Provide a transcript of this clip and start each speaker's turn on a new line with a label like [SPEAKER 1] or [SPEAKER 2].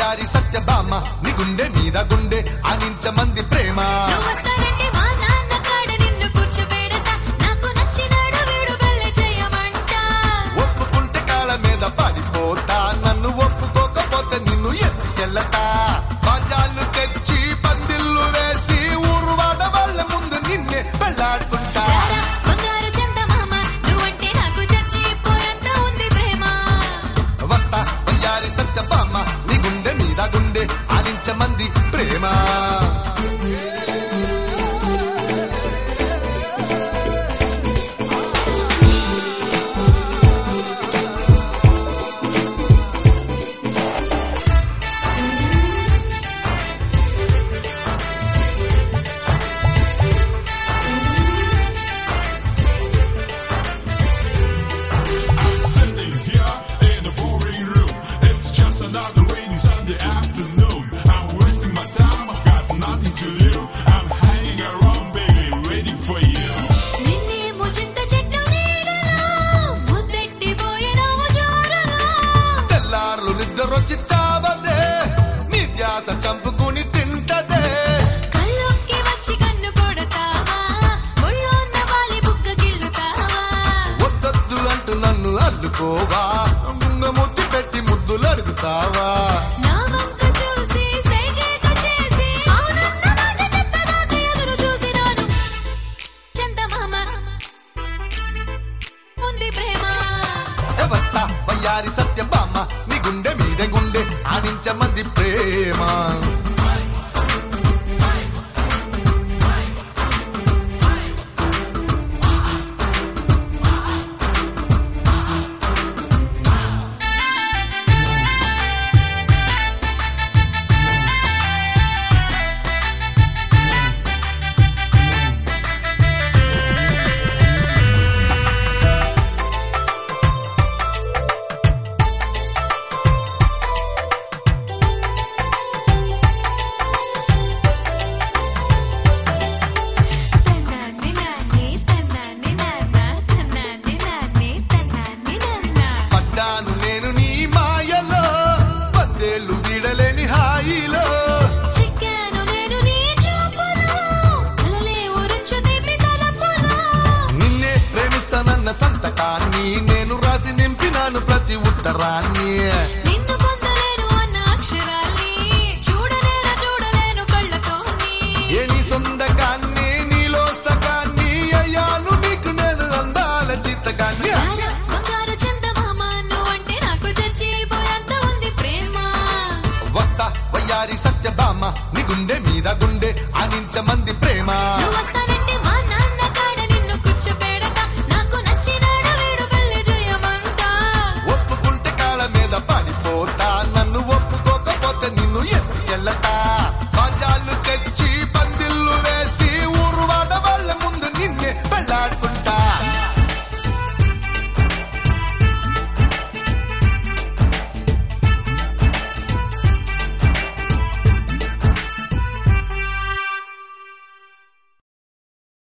[SPEAKER 1] వయ్యారి సత్యభామ నీ గుండె మీద గుండె అనించ మంది ప్రేమ
[SPEAKER 2] నువ్వు వస్తానంటే మా నాన్న కాడ నిన్ను కూర్చోబెడతా నాకు నచ్చినాడు వీడు బల్లె చేయమంట
[SPEAKER 1] ఒప్పుకుంటే కాళ్ళ మీద పడిపోతా నన్ను ఒప్పుకోకపోతే నిన్ను ఎత్తుకెళ్ళతా బాజాలు తెచ్చి పందిళ్ళు వేసి ఊరు వాడ వాళ్ళ ముందు నిన్నే వెళ్ళాడుకుంటా
[SPEAKER 2] రారా బంగారు చందమామ నువ్వంటే నాకు చచ్చిపోయేంత ఉంది ప్రేమ
[SPEAKER 1] వస్తా వయ్యారి సత్యభామ నీ గుండె మీద గుండె అనించ మంది ప్రేమ
[SPEAKER 3] Sitting here in a boring room. It's just another rainy Sunday afternoon. I'm wasting my time, I've got nothing to do. I'm hanging around, baby, waiting for you.
[SPEAKER 2] నిన్నేమో చింత చెట్టు నీడలో ముద్దెట్టిపోయినావు జోరులో
[SPEAKER 1] తెల్లార్లు నిద్రొచ్చి చావదే నీ ధ్యాస చంపుకుని తింటదే
[SPEAKER 2] కల్లోకి వచ్చి కన్ను కొడతావా ముళ్ళోన్న వాలి బుగ్గ గిల్లుతావా
[SPEAKER 1] వద్దొద్దు అంటూ నన్ను అల్లుకోవా ముంగ ముద్దు పెట్టి ముద్దులు అడుగుతావా
[SPEAKER 2] నా వంక చూసి సైగేత చేసి అవునన్న మాట చెప్పేదాకా ఎదురు చూసినాను చందమామ ఉంది ప్రేమ
[SPEAKER 1] వ్యవస్థ వయ్యారి సత్యభామ నీ గుండె మీద గుండె ఆనించమంది ప్రేమ
[SPEAKER 2] తన్నాని నాని తన్నాని నాన్న తన్నాని నాని తన్నాని నాన్న
[SPEAKER 1] పడ్డాను నేను నీ మాయలో పద్దేళ్ళు వీడలేని హాయిలో
[SPEAKER 2] చిక్కాను నేను నీ చూపులో కలలే ఊరించు తీపి తలపులో
[SPEAKER 1] నిన్నే ప్రేమిస్తానన్న సంతకాన్ని నేను రాసి నింపినాను ప్రతి ఉత్తరాన్ని
[SPEAKER 2] నిన్ను పొందలేను అన్న అక్షరాల్ని చూడలేను చూడలేను కళ్ళతోని
[SPEAKER 1] ఏ నీ సొంతకాన్ని నీలో సగాన్ని అయ్యాను నీకు నేను అందాల చిత్తగాన్ని
[SPEAKER 2] రారా బంగారు చందమామ నువ్వంటే నాకు చచ్చిపోయేంత ఉంది ప్రేమ
[SPEAKER 1] వస్తా వయ్యారి సత్యభామ నీ గుండె మీద గుండె ఆనించమంది